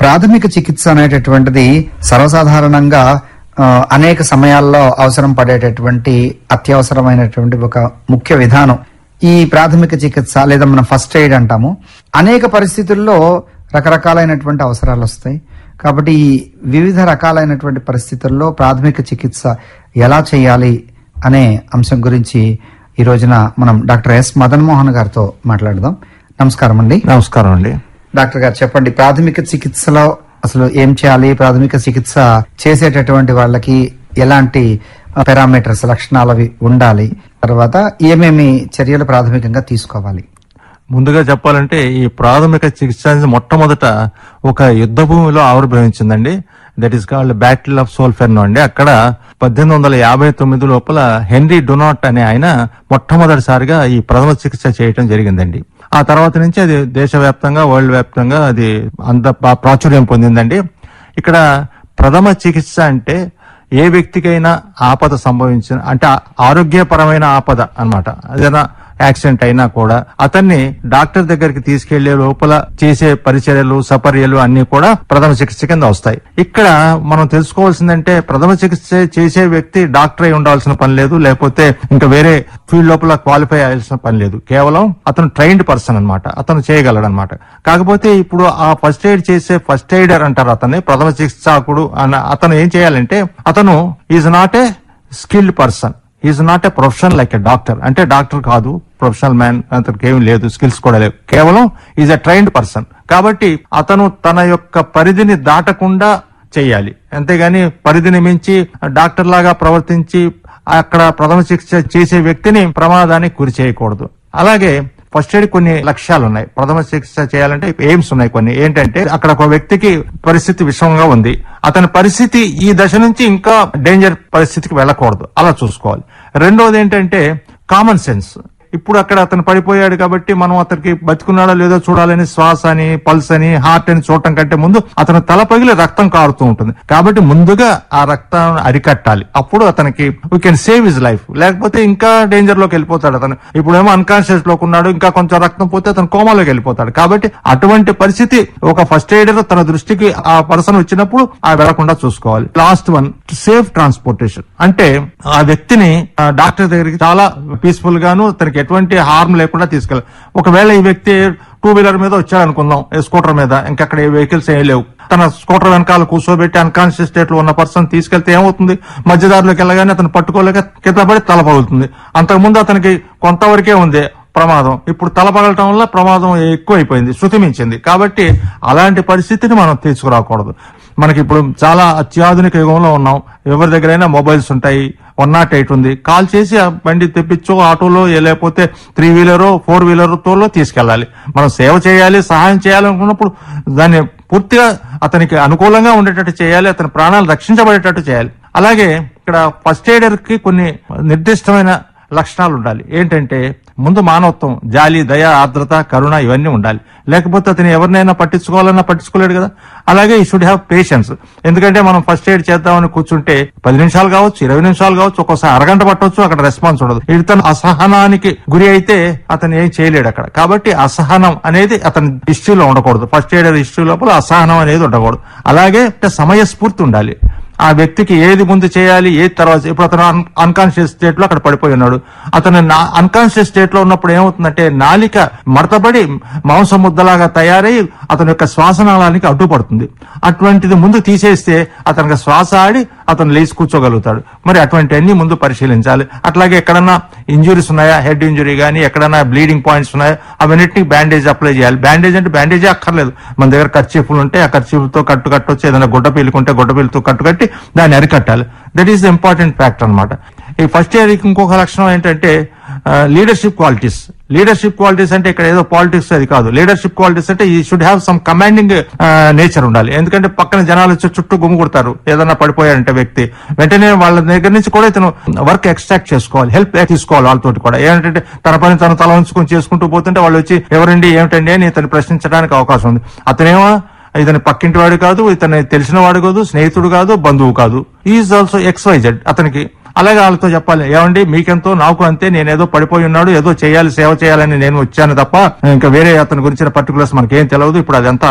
ప్రాథమిక చికిత్స అనేటటువంటిది సర్వసాధారణంగా ఆ, అనేక సమయాల్లో అవసరం పడేటటువంటి అత్యవసరమైనటువంటి ఒక ముఖ్య విధానం ఈ ప్రాథమిక చికిత్స లేదా మనం ఫస్ట్ ఎయిడ్ అంటాము అనేక పరిస్థితుల్లో రకరకాలైనటువంటి అవసరాలు వస్తాయి కాబట్టి ఈ వివిధ రకాలైనటువంటి పరిస్థితుల్లో ప్రాథమిక చికిత్స ఎలా చేయాలి అనే అంశం గురించి ఈ రోజున మనం డాక్టర్ ఎస్ మదన్ మోహన్ గారితో మాట్లాడదాం నమస్కారం అండి నమస్కారం అండి డాక్టర్ గారు చెప్పండి ప్రాథమిక చికిత్సలో అసలు ఏం చేయాలి ప్రాథమిక చికిత్స చేసేటటువంటి వాళ్ళకి ఎలాంటి పారామీటర్స్ లక్షణాలు అవి ఉండాలి తర్వాత ఏమేమి చర్యలు ప్రాథమికంగా తీసుకోవాలి ముందుగా చెప్పాలంటే ఈ ప్రాథమిక చికిత్స అనేది మొట్టమొదట ఒక యుద్ధ భూమిలో ఆవిర్భవించిందండి that is called battle of Solferino అండి అక్కడ పద్దెనిమిది వందల యాభై తొమ్మిది లోపల హెన్రీ డొనాట్ అనే ఆయన మొట్టమొదటిసారిగా ఈ ప్రథమ చికిత్స చేయటం జరిగిందండి ఆ తర్వాత నుంచి అది దేశవ్యాప్తంగా వరల్డ్ వ్యాప్తంగా అది అంత ప్రా- ప్రాచుర్యం పొందిందండి ఇక్కడ ప్రథమ చికిత్స అంటే ఏ వ్యక్తికైనా ఆపద సంభవించిన అంటే ఆ- ఆరోగ్యపరమైన ఆపద అన్నమాట ఏదైనా యాక్సిడెంట్ అయినా కూడా అతన్ని డాక్టర్ దగ్గరికి తీసుకెళ్లే లోపల చేసే పరిచర్యలు సపర్యలు అన్ని కూడా ప్రథమ చికిత్స కింద వస్తాయి ఇక్కడ మనం తెలుసుకోవాల్సిందంటే ప్రథమ చికిత్స చేసే వ్యక్తి డాక్టర్ అయి ఉండాల్సిన పని లేదు లేకపోతే ఇంకా వేరే ఫీల్డ్ లోపల క్వాలిఫై అయ్యాల్సిన పని లేదు కేవలం అతను ట్రైన్డ్ పర్సన్ అన్నమాట అతను చేయగలడు అనమాట కాకపోతే ఇప్పుడు ఆ ఫస్ట్ ఎయిడ్ చేసే ఫస్ట్ ఎయిడర్ అంటారు అతన్ని ప్రథమ చికిత్సకుడు అన్న అతను ఏం చేయాలంటే అతను is not a skilled person is not a professional like a doctor అంటే డాక్టర్ కాదు ప్రొఫెషనల్ మ్యాన్ అతనికి ఏం లేదు స్కిల్స్ కూడా లేవు కేవలం ఈజ్ ఎ ట్రైన్డ్ పర్సన్ కాబట్టి అతను తన యొక్క పరిధిని దాటకుండా చేయాలి అంతేగాని పరిధిని మించి డాక్టర్ లాగా ప్రవర్తించి అక్కడ ప్రథమ చికిత్స చేసే వ్యక్తిని ప్రమాదానికి గురి చేయకూడదు అలాగే ఫస్ట్ ఎయిడ్ కొన్ని లక్ష్యాలు ఉన్నాయి ప్రథమ చికిత్స చేయాలంటే ఎయిమ్స్ ఉన్నాయి కొన్ని ఏంటంటే అక్కడ ఒక వ్యక్తికి పరిస్థితి విషమంగా ఉంది అతని పరిస్థితి ఈ దశ నుంచి ఇంకా డేంజర్ పరిస్థితికి వెళ్ళకూడదు అలా చూసుకోవాలి రెండోది ఏంటంటే కామన్ సెన్స్ ఇప్పుడు అక్కడ అతను పడిపోయాడు కాబట్టి మనం అతనికి బతుకున్నాడో లేదో చూడాలని శ్వాస అని పల్స్ అని హార్ట్ అని చూడటం కంటే ముందు అతను తల పగిలి రక్తం కారుతూ ఉంటుంది కాబట్టి ముందుగా ఆ రక్తాన్ని అరికట్టాలి అప్పుడు అతనికి we can save his life లేకపోతే ఇంకా డేంజర్ లోకి వెళ్ళిపోతాడు అతను ఇప్పుడేమో అన్కాన్షియస్ లోకి ఉన్నాడు ఇంకా కొంచెం రక్తం పోతే అతను కోమాలోకి వెళ్ళిపోతాడు కాబట్టి అటువంటి పరిస్థితి ఒక ఫస్ట్ ఎయిడర్ తన దృష్టికి ఆ పర్సన్ వచ్చినప్పుడు ఆ వెళ్లకుండా చూసుకోవాలి లాస్ట్ వన్ సేఫ్ ట్రాన్స్పోర్టేషన్ అంటే ఆ వ్యక్తిని ఆ డాక్టర్ దగ్గరికి చాలా పీస్ఫుల్ గాను తనకి ఎటువంటి హార్మ్ లేకుండా తీసుకెళ్ళాలి ఒకవేళ ఈ వ్యక్తి టూ వీలర్ మీద వచ్చాడు అనుకుందాం ఏ స్కూటర్ మీద ఇంకక్కడ ఏ వెహికల్స్ ఏం లేవు తన స్కూటర్ వెనకాల కూర్చోబెట్టి అన్కాన్షియస్ స్టేట్ లో ఉన్న పర్సన్ తీసుకెళ్తే ఏమవుతుంది మధ్యదారిలోకి వెళ్ళగానే అతను పట్టుకోలేక కింద పడి తల పగులుతుంది అంతకుముందు అతనికి కొంతవరకే ఉంది ప్రమాదం ఇప్పుడు తల పగలటం వల్ల ప్రమాదం ఎక్కువైపోయింది శృతి మించింది కాబట్టి అలాంటి పరిస్థితిని మనం తీసుకురాకూడదు మనకి ఇప్పుడు చాలా అత్యాధునిక యుగంలో ఉన్నాం ఎవరి దగ్గరైనా మొబైల్స్ ఉంటాయి వన్ నాట్ ఎయిట్ ఉంది కాల్ చేసి ఆ బండి తెప్పించో ఆటోలో ఏ లేకపోతే త్రీ వీలరో ఫోర్ వీలర్ తోలో తీసుకెళ్ళాలి మనం సేవ చేయాలి సహాయం చేయాలనుకున్నప్పుడు దాన్ని పూర్తిగా అతనికి అనుకూలంగా ఉండేటట్టు చేయాలి అతని ప్రాణాలు రక్షించబడేటట్టు చేయాలి అలాగే ఇక్కడ ఫస్ట్ ఎయిడర్ కి కొన్ని నిర్దిష్టమైన లక్షణాలు ఉండాలి ఏంటంటే ముందు మానవత్వం జాలి దయ ఆర్ద్రత కరుణ ఇవన్నీ ఉండాలి లేకపోతే అతను ఎవరినైనా పట్టించుకోవాలన్నా పట్టించుకోలేడు కదా అలాగే ఈ షుడ్ హ్యావ్ పేషెన్స్ ఎందుకంటే మనం ఫస్ట్ ఎయిడ్ చేద్దామని కూర్చుంటే పది నిమిషాలు కావచ్చు ఇరవై నిమిషాలు కావచ్చు ఒక్కోసారి అరగంట పట్టవచ్చు అక్కడ రెస్పాన్స్ ఉండదు ఇతను అసహనానికి గురి అయితే అతను ఏం చేయలేడు అక్కడ కాబట్టి అసహనం అనేది అతని హిస్టరీలో ఉండకూడదు ఫస్ట్ ఎయిడర్ హిస్టరీ లోపల అసహనం అనేది ఉండకూడదు అలాగే సమయస్ఫూర్తి ఉండాలి ఆ వ్యక్తికి ఏది ముందు చేయాలి ఏది తర్వాత ఇప్పుడు అతను అన్కాన్షియస్ స్టేట్ లో అక్కడ పడిపోయి ఉన్నాడు అతను అన్కాన్షియస్ స్టేట్ లో ఉన్నప్పుడు ఏమవుతుందంటే నాలిక మడతబడి మాంసం ముద్దలాగా తయారై అతని యొక్క శ్వాసనాళానికి అడ్డుపడుతుంది అటువంటిది ముందు తీసేస్తే అతనికి శ్వాస ఆడి అతను లేచి కూర్చోగలుగుతాడు మరి అటువంటి అన్ని ముందు పరిశీలించాలి అట్లాగే ఎక్కడన్నా ఇంజురీస్ ఉన్నాయా హెడ్ ఇంజురీ కానీ ఎక్కడన్నా బ్లీడింగ్ పాయింట్స్ ఉన్నాయా అవన్నిటికి బ్యాండేజ్ అప్లై చేయాలి బ్యాండేజ్ అంటే బ్యాండేజే అక్కర్లేదు మన దగ్గర ఖర్చీఫ్లు ఉంటే ఆ ఖర్చీఫ్తో కట్టు కట్టొచ్చు ఏదైనా గుడ్డ పీలుకుంటే గుడ్డ పీలుతో కట్టు కట్టి దాన్ని అరికట్టాలి that is the important factor అన్నమాట ఈ ఫస్ట్ ఇయర్ ఇంకొక లక్షణం ఏంటంటే లీడర్షిప్ క్వాలిటీస్ లీడర్షిప్ క్వాలిటీస్ అంటే ఇక్కడ ఏదో పాలిటిక్స్ అది కాదు లీడర్షిప్ క్వాలిటీస్ అంటే he should have some commanding nature ఉండాలి ఎందుకంటే పక్కన జనాలు వచ్చి చుట్టూ గుమ్ము కొడతారు ఏదన్నా పడిపోయాడంటే వ్యక్తి వెంటనే వాళ్ళ దగ్గర నుంచి కూడా ఇతను వర్క్ ఎక్స్ట్రాక్ట్ చేసుకోవాలి హెల్ప్ తీసుకోవాలి వాళ్ళతోటి కూడా ఏంటంటే తన పని తను తల ఉంచుకొని చేసుకుంటూ పోతుంటే వాళ్ళు వచ్చి ఎవరండి ఏమిటండి అని ఇతను ప్రశ్నించడానికి అవకాశం ఉంది అతనేమో ఇతని పక్కింటి వాడు కాదు ఇతని తెలిసిన వాడు కాదు స్నేహితుడు కాదు బంధువు కాదు ఈజ్ ఆల్సో ఎక్స్వైజెడ్ అతనికి అలాగే వాళ్ళతో చెప్పాలి ఏమండి మీకెంతో నాకు అంతే నేను ఏదో పడిపోయి ఉన్నాడు ఏదో చేయాలి సేవ చేయాలని నేను వచ్చాను తప్ప ఇంకా వేరే అతని గురించిన పర్టికులర్స్ మనకేం తెలియదు ఇప్పుడు అదంతా